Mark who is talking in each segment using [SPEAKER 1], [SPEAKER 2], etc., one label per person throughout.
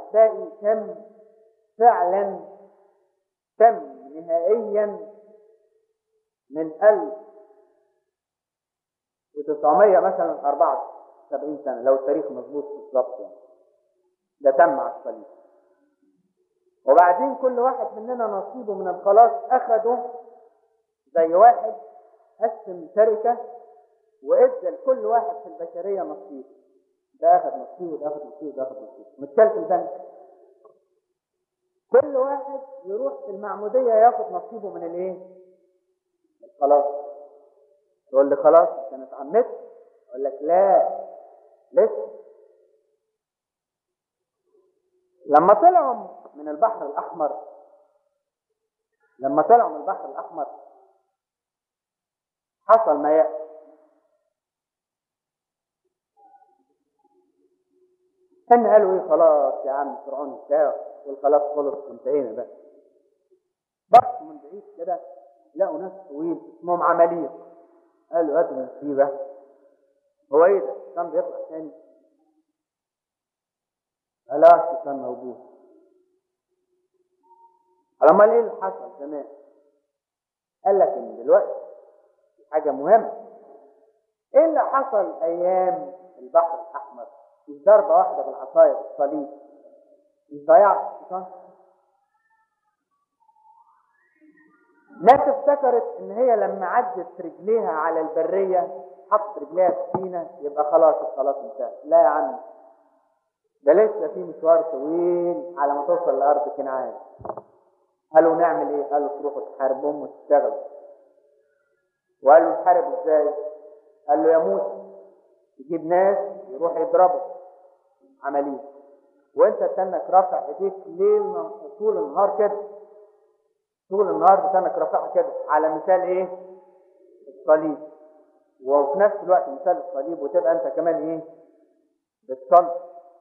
[SPEAKER 1] احبائي تم فعلا تم نهائيا من 1900 مثلا 74 سنه لو التاريخ مظبوط بالظبط يعني ده تم على الصليب وبعدين كل واحد مننا نصيبه من الخلاص اخده زي واحد قسم تركه وادى لكل واحد في البشريه نصيب ده اخذ نصيبه ده اخذ نصيبه ده اخذ نصيبه متشال في البنك كل واحد يروح في المعموديه ياخد نصيبه من الايه؟ خلاص تقول لي خلاص انا اتعمدت اقول لك لا لسه لما طلعوا من البحر الاحمر لما طلعوا من البحر الاحمر حصل ما يأتي كان قالوا ايه خلاص يا عم فرعون انتهى والخلاص خلص وانتهينا بقى بص من بعيد كده لقوا ناس طويل اسمهم عماليق قالوا هاتوا مصيبه هو ايه ده؟ كان بيطلع تاني قال اه الشيطان موجود قال امال ايه اللي حصل زمان؟ قال لك ان دلوقتي في حاجه مهمه ايه اللي حصل ايام البحر الاحمر؟ مش ضربه واحده بالعصايه بالصليب مش ضيعت الشيطان ناس افتكرت ان هي لما عدت رجليها على البريه حط رجليها في سينا يبقى خلاص الخلاص انتهى لا يا عم ده لسه في مشوار طويل على ما توصل لارض كنعان قالوا نعمل ايه؟ قالوا تروحوا تحاربهم وتشتغلوا وقالوا نحارب ازاي؟ قال له يا موسى يجيب ناس يروح يضربوا عمليه وانت تنك رافع ايديك ليل طول النهار كده طول النهار بتنك رافعها كده على مثال ايه؟ الصليب وفي نفس الوقت مثال الصليب وتبقى انت كمان ايه؟ بتصلي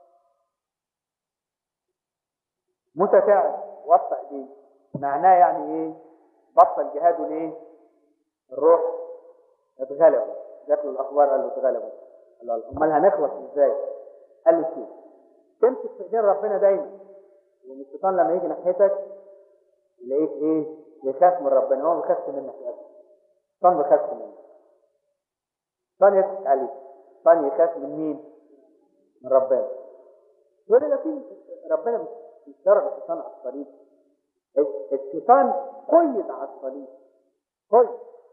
[SPEAKER 1] موسى تعب وطى ايديه معناه يعني ايه؟ بطل جهاده ليه؟ الروح اتغلبوا جات له الاخبار قال له اتغلبوا قال له امال هنخلص ازاي؟ قال له شوف تمسك في ايدين ربنا دايما وان الشيطان لما يجي ناحيتك يلاقيك ايه؟ يخاف من ربنا هو ما بيخافش منك ابدا الشيطان ما بيخافش منك الشيطان يضحك عليك الشيطان يخاف من مين؟ من ربنا يقول ده في ربنا مش مش ضرب الشيطان على الصليب الشيطان قيد على الصليب قيد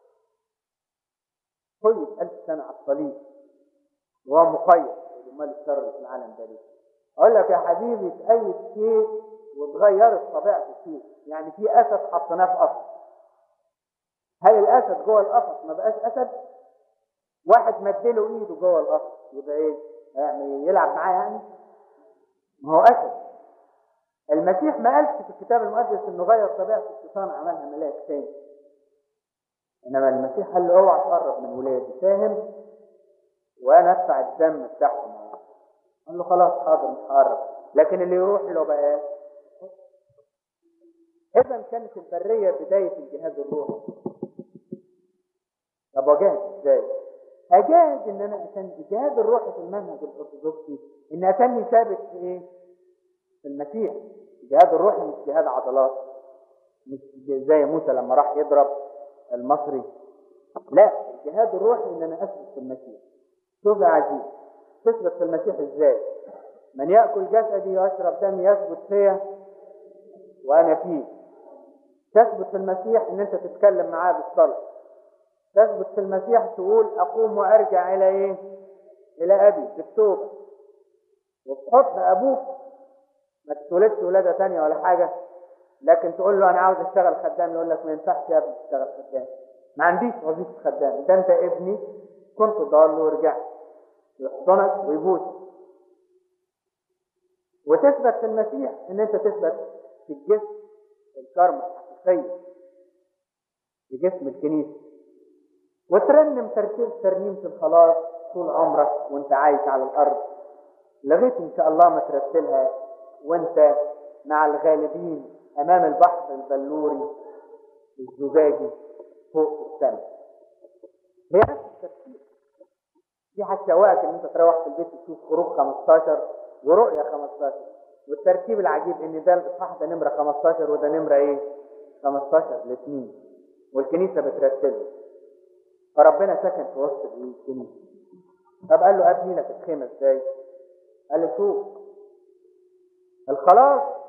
[SPEAKER 1] قيد ألف سنة على الصليب وهو مقيد امال الشر اللي في العالم ده ليه؟ اقول لك يا حبيبي تأيد شيء وتغيرت طبيعة الشيء يعني في اسد حطيناه في قفص هل الاسد جوه القفص ما بقاش اسد؟ واحد مدله ايده جوه القفص يبقى ايه؟ يعني يلعب معاه يعني؟ ما هو اسد المسيح ما قالش في الكتاب المقدس انه غير طبيعه الشيطان عملها ملاك تاني انما المسيح قال له اوعى تقرب من ولادي فاهم وانا ادفع الدم بتاعهم قال له خلاص حاضر مش هقرب لكن اللي يروح له بقى اذا كانت البريه بدايه الجهاد الروحي طب واجهز ازاي؟ اجاهد ان انا عشان الجهاد الروحي في المنهج الارثوذكسي ان اتني ثابت في ايه؟ في المسيح الجهاد الروحي مش جهاد عضلات مش زي موسى لما راح يضرب المصري لا الجهاد الروحي ان انا اثبت في المسيح شوف يا عزيز تثبت في المسيح ازاي من ياكل جسدي ويشرب دمي يثبت فيا وانا فيه تثبت في المسيح ان انت تتكلم معاه بالصلاه تثبت في المسيح تقول اقوم وارجع الى ايه الى ابي بالتوبه وفي حضن ابوك ما تتولدش ولاده ثانيه ولا حاجه لكن تقول له انا عاوز اشتغل خدام يقول لك ما ينفعش يا ابني تشتغل خدام ما عنديش وظيفه خدام ده انت ابني كنت ضال ورجعت يحضنك ويبوس وتثبت في المسيح ان انت تثبت في الجسم الكرمة الحقيقية في جسم الكنيسة وترنم ترتيب ترنيمة الخلاص طول عمرك وانت عايش على الارض لغايه ان شاء الله ما ترتلها وانت مع الغالبين امام البحر البلوري الزجاجي فوق السماء هي نفس التفكير دي هتشوقك ان انت تروح في البيت تشوف خروج 15 ورؤيا 15 والترتيب العجيب ان ده الاصحاح ده نمره 15 وده نمره ايه 15 الاثنين والكنيسه بترتبه فربنا سكن في وسط الايه الكنيسه طب قال له ابني لك الخيمه ازاي قال له شوف الخلاص